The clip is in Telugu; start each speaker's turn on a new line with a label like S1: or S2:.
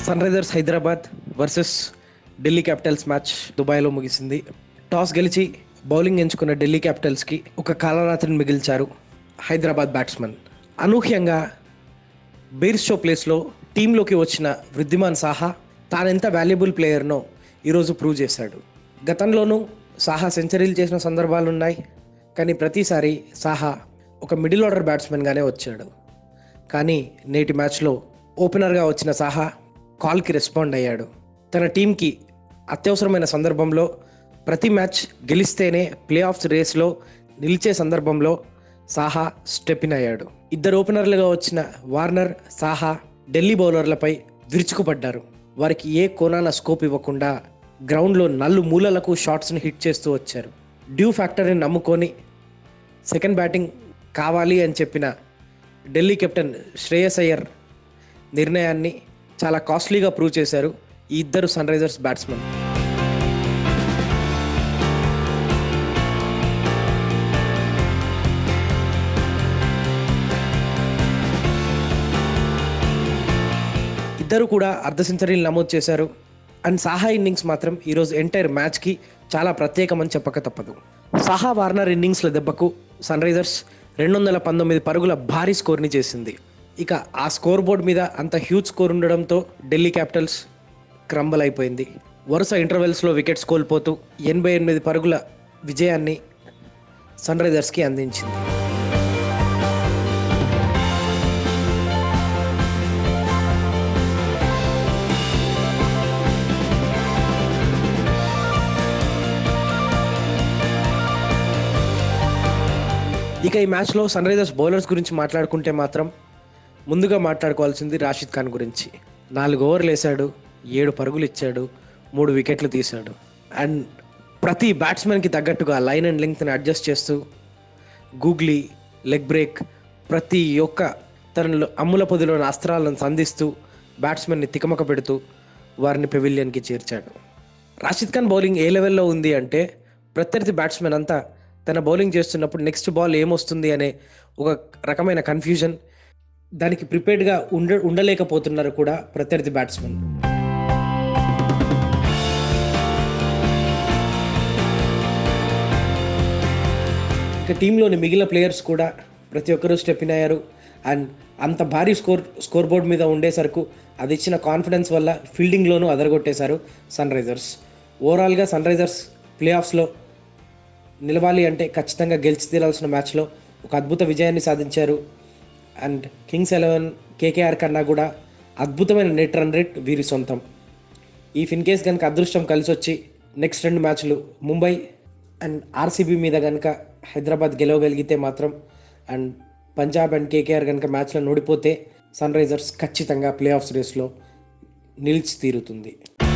S1: sun Sunrisers Hyderabad versus Delhi Capitals match దుబాయ్లో ముగిసింది టాస్ గెలిచి బౌలింగ్ ఎంచుకున్న ఢిల్లీ క్యాపిటల్స్కి ఒక కాలరాత్రిని మిగిల్చారు హైదరాబాద్ బ్యాట్స్మెన్ అనూహ్యంగా బీర్ షో ప్లేస్లో టీంలోకి వచ్చిన వృద్ధిమాన్ సాహా తానెంత వాల్యుబుల్ ప్లేయర్నో ఈరోజు ప్రూవ్ చేశాడు గతంలోనూ సాహా సెంచరీలు చేసిన సందర్భాలు ఉన్నాయి కానీ ప్రతిసారి సాహా ఒక మిడిల్ ఆర్డర్ బ్యాట్స్మెన్గానే వచ్చాడు కానీ నేటి మ్యాచ్లో ఓపెనర్గా వచ్చిన సాహా కాల్కి రెస్పాండ్ అయ్యాడు తన టీంకి అత్యవసరమైన సందర్భంలో ప్రతి మ్యాచ్ గెలిస్తేనే ప్లే ఆఫ్స్ రేస్లో నిలిచే సందర్భంలో సాహా స్టెప్ ఇన్ అయ్యాడు ఇద్దరు ఓపెనర్లుగా వచ్చిన వార్నర్ సాహా ఢిల్లీ బౌలర్లపై విరుచుకుపడ్డారు వారికి ఏ కోనాన స్కోప్ ఇవ్వకుండా గ్రౌండ్లో నల్లు మూలలకు షాట్స్ని హిట్ చేస్తూ వచ్చారు డ్యూ ఫ్యాక్టర్ని నమ్ముకొని సెకండ్ బ్యాటింగ్ కావాలి అని చెప్పిన ఢిల్లీ కెప్టెన్ శ్రేయస్ అయ్యర్ నిర్ణయాన్ని చాలా కాస్ట్లీగా ప్రూవ్ చేశారు ఈ ఇద్దరు సన్ రైజర్స్ బ్యాట్స్మెన్ ఇద్దరు కూడా అర్ధ సెంచరీలు నమోదు చేశారు అండ్ సాహా ఇన్నింగ్స్ మాత్రం ఈరోజు ఎంటైర్ మ్యాచ్కి చాలా ప్రత్యేకమని చెప్పక తప్పదు సాహా వార్నర్ ఇన్నింగ్స్ల దెబ్బకు సన్ రైజర్స్ రెండు వందల పంతొమ్మిది పరుగుల భారీ స్కోర్ని చేసింది ఇక ఆ స్కోర్ బోర్డ్ మీద అంత హ్యూజ్ స్కోర్ ఉండడంతో ఢిల్లీ క్యాపిటల్స్ క్రంబల్ అయిపోయింది వరుస ఇంటర్వెల్స్లో వికెట్స్ కోల్పోతూ ఎనభై ఎనిమిది పరుగుల విజయాన్ని సన్ రైజర్స్కి అందించింది ఇక ఈ మ్యాచ్లో సన్ రైజర్స్ బౌలర్స్ గురించి మాట్లాడుకుంటే మాత్రం ముందుగా మాట్లాడుకోవాల్సింది రాషిద్ ఖాన్ గురించి నాలుగు ఓవర్లు వేశాడు ఏడు పరుగులు ఇచ్చాడు మూడు వికెట్లు తీశాడు అండ్ ప్రతి బ్యాట్స్మెన్కి తగ్గట్టుగా లైన్ అండ్ లెంగ్త్ని అడ్జస్ట్ చేస్తూ గూగ్లీ లెగ్ బ్రేక్ ప్రతి ఒక్క తన అమ్ముల పొదిలోని అస్త్రాలను సంధిస్తూ బ్యాట్స్మెన్ని తికమక పెడుతూ వారిని పెవిలియన్కి చేర్చాడు రాషిద్ ఖాన్ బౌలింగ్ ఏ లెవెల్లో ఉంది అంటే ప్రత్యర్థి బ్యాట్స్మెన్ అంతా తన బౌలింగ్ చేస్తున్నప్పుడు నెక్స్ట్ బాల్ ఏమొస్తుంది అనే ఒక రకమైన కన్ఫ్యూజన్ దానికి ప్రిపేర్డ్గా ఉండ ఉండలేకపోతున్నారు కూడా ప్రత్యర్థి బ్యాట్స్మెన్ ఇక టీంలోని మిగిలిన ప్లేయర్స్ కూడా ప్రతి ఒక్కరూ స్టెప్ ఇన్ అయ్యారు అండ్ అంత భారీ స్కోర్ స్కోర్ బోర్డ్ మీద ఉండేసరికి అది ఇచ్చిన కాన్ఫిడెన్స్ వల్ల ఫీల్డింగ్లోనూ అదరగొట్టేశారు సన్ రైజర్స్ ఓవరాల్గా సన్ రైజర్స్ ప్లే ఆఫ్స్లో నిలవాలి అంటే ఖచ్చితంగా గెలిచి తీరాల్సిన మ్యాచ్లో ఒక అద్భుత విజయాన్ని సాధించారు అండ్ కింగ్స్ ఎలెవెన్ కేకేఆర్ కన్నా కూడా అద్భుతమైన నెట్ రన్ రేట్ వీరి సొంతం ఈ ఫిన్ కేస్ కనుక అదృష్టం కలిసి వచ్చి నెక్స్ట్ రెండు మ్యాచ్లు ముంబై అండ్ ఆర్సీబీ మీద కనుక హైదరాబాద్ గెలవగలిగితే మాత్రం అండ్ పంజాబ్ అండ్ కేకేఆర్ కనుక మ్యాచ్లో ఓడిపోతే సన్ రైజర్స్ ఖచ్చితంగా ప్లే ఆఫ్స్ రేస్లో నిలిచి తీరుతుంది